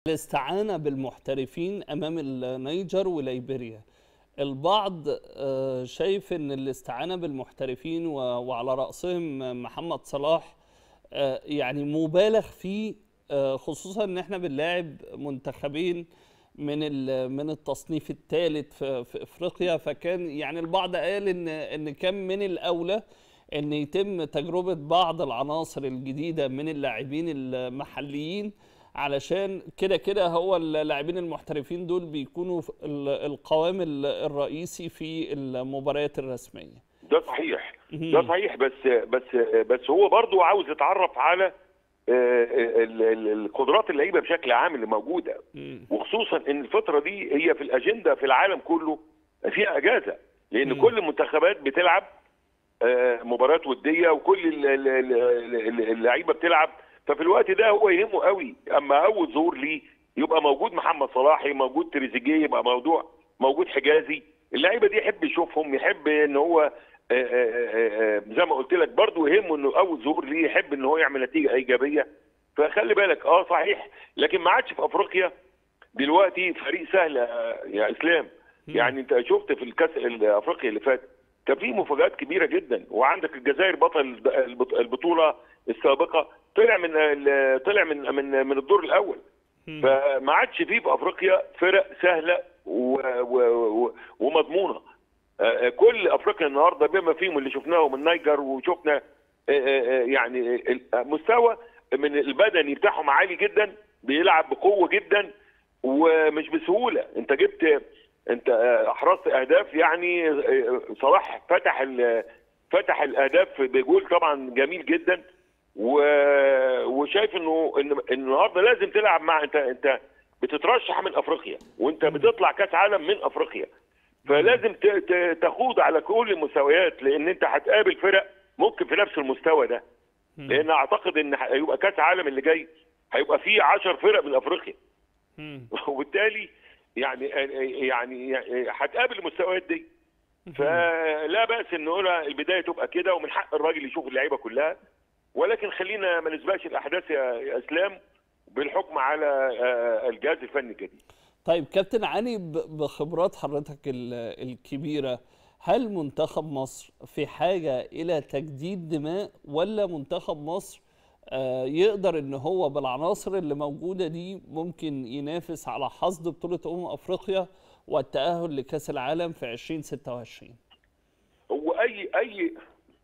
الاستعانة بالمحترفين أمام النيجر وليبيريا البعض آه، شايف أن الاستعانة بالمحترفين و- وعلى رأسهم محمد صلاح آه، يعني مبالغ فيه آه، خصوصا ان احنا بنلاعب منتخبين من ال- من التصنيف الثالث في, في افريقيا فكان يعني البعض قال ان ان كان من الاولى ان يتم تجربه بعض العناصر الجديده من اللاعبين المحليين علشان كده كده هو اللاعبين المحترفين دول بيكونوا في ال- القوام ال- الرئيسي في المباريات الرسميه ده صحيح ده صحيح بس بس بس هو برضو عاوز يتعرف على آه، ال- ال- القدرات اللعيبه بشكل عام اللي موجوده مم. وخصوصا ان الفتره دي هي في الاجنده في العالم كله فيها اجازه لان مم. كل المنتخبات بتلعب آه، مباريات وديه وكل ال- ال- ال- ال- اللعيبه بتلعب ففي الوقت ده هو يهمه قوي اما اول ظهور ليه يبقى موجود محمد صلاح يبقى موجود تريزيجيه يبقى موضوع موجود حجازي اللعيبه دي يحب يشوفهم يحب ان هو آه، آه، آه، آه، زي ما قلت لك برضه يهمه انه اول ظهور ليه يحب ان هو يعمل نتيجه ايجابيه فخلي بالك اه صحيح لكن ما عادش في افريقيا دلوقتي فريق سهل يا- يا اسلام يعني انت شفت في الكاس الافريقي اللي فات كان في مفاجات كبيره جدا وعندك الجزائر بطل البط- البطوله السابقه طلع من ال- طلع من من من الدور الاول فما عادش فيه في افريقيا فرق سهله و و و ومضمونه آه، كل افريقيا النهارده بما فيهم اللي شفناه من النيجر وشفنا آه، آه، يعني ال- مستوى من البدني بتاعهم عالي جدا بيلعب بقوه جدا ومش بسهوله انت جبت انت آه، احرزت اهداف يعني آه، صلاح فتح ال- فتح الاهداف بجول طبعا جميل جدا و- وشايف انه ان إن النهارده لازم تلعب مع انت انت بتترشح من افريقيا وانت بتطلع كاس عالم من افريقيا فلازم ت- ت- تخوض على كل المستويات لان انت هتقابل فرق ممكن في نفس المستوى ده لان اعتقد ان هيبقى كاس عالم اللي جاي هيبقى فيه 10 فرق من افريقيا مم. وبالتالي يعني يعني هتقابل المستويات دي فلا باس ان نقول البدايه تبقى كده ومن حق الراجل يشوف اللعيبه كلها ولكن خلينا ما نسبقش الاحداث يا يا اسلام بالحكم على آه، الجهاز الفني الجديد طيب كابتن علي ب- بخبرات حضرتك ال- الكبيرة هل منتخب مصر في حاجة إلى تجديد دماء ولا منتخب مصر آه، يقدر إن هو بالعناصر اللي موجودة دي ممكن ينافس على حصد بطولة أمم أفريقيا والتأهل لكأس العالم في 2026 هو اي اي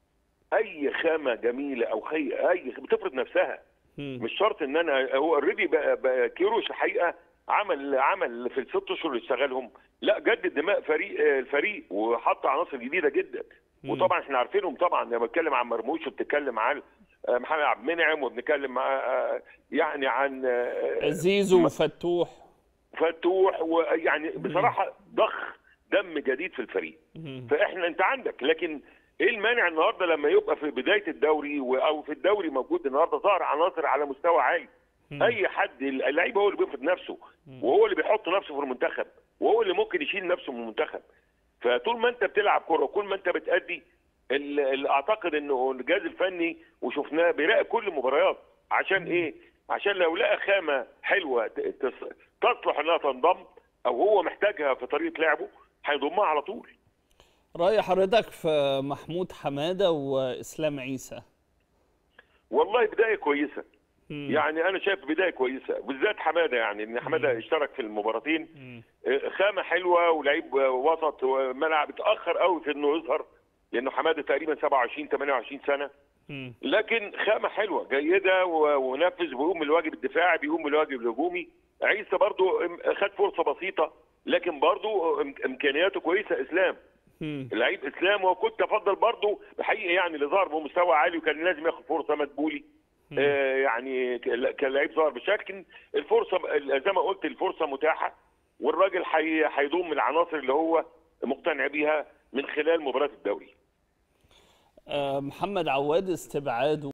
اي خامه جميله او خي اي بتفرض نفسها مم. مش شرط ان انا هو اوريدي كيروش الحقيقه عمل عمل في الست اشهر اللي اشتغلهم لا جدد دماء فريق آه، الفريق وحط عناصر جديده جدا وطبعا احنا عارفينهم طبعا لما بتكلم عن مرموش وبتتكلم عن آه، محمد عبد المنعم وبنتكلم مع آه، يعني عن آه، زيزو وفتوح فتوح ويعني بصراحه ضخ دم جديد في الفريق مم. فاحنا انت عندك لكن ايه المانع النهارده لما يبقى في بدايه الدوري و- او في الدوري موجود النهارده ظهر عناصر على مستوى عالي اي حد اللعيب هو اللي بيفرض نفسه وهو اللي بيحط نفسه في المنتخب وهو اللي ممكن يشيل نفسه من المنتخب فطول ما انت بتلعب كوره وكل ما انت بتأدي ال- اللي اعتقد انه الجهاز الفني وشفناه بيراقب كل المباريات عشان ايه؟ عشان لو لقى خامه حلوه ت- تص- تصلح انها تنضم او هو محتاجها في طريقه لعبه هيضمها على طول رأي حضرتك في محمود حمادة وإسلام عيسى والله بدايه كويسه مم. يعني انا شايف بدايه كويسه بالذات حماده يعني ان حماده اشترك في المباراتين مم. آه، خامه حلوه ولعيب آه، وسط وملعب اتاخر قوي في انه يظهر لانه حماده تقريبا 27 28 سنه مم. لكن خامه حلوه جيده و- ونفذ بيقوم بالواجب الدفاعي بيقوم بالواجب الهجومي عيسى برضو ام- خد فرصه بسيطه لكن برضو ام- امكانياته كويسه اسلام مم. اللعيب اسلام وكنت افضل برضه بحقيقه يعني اللي ظهر بمستوى عالي وكان لازم ياخد فرصه مدبولي آه يعني ك- كان لعيب ظهر بشكل الفرصه زي ما قلت الفرصه متاحه والراجل حي- هيضم العناصر اللي هو مقتنع بيها من خلال مباراه الدوري آه، محمد عواد استبعاده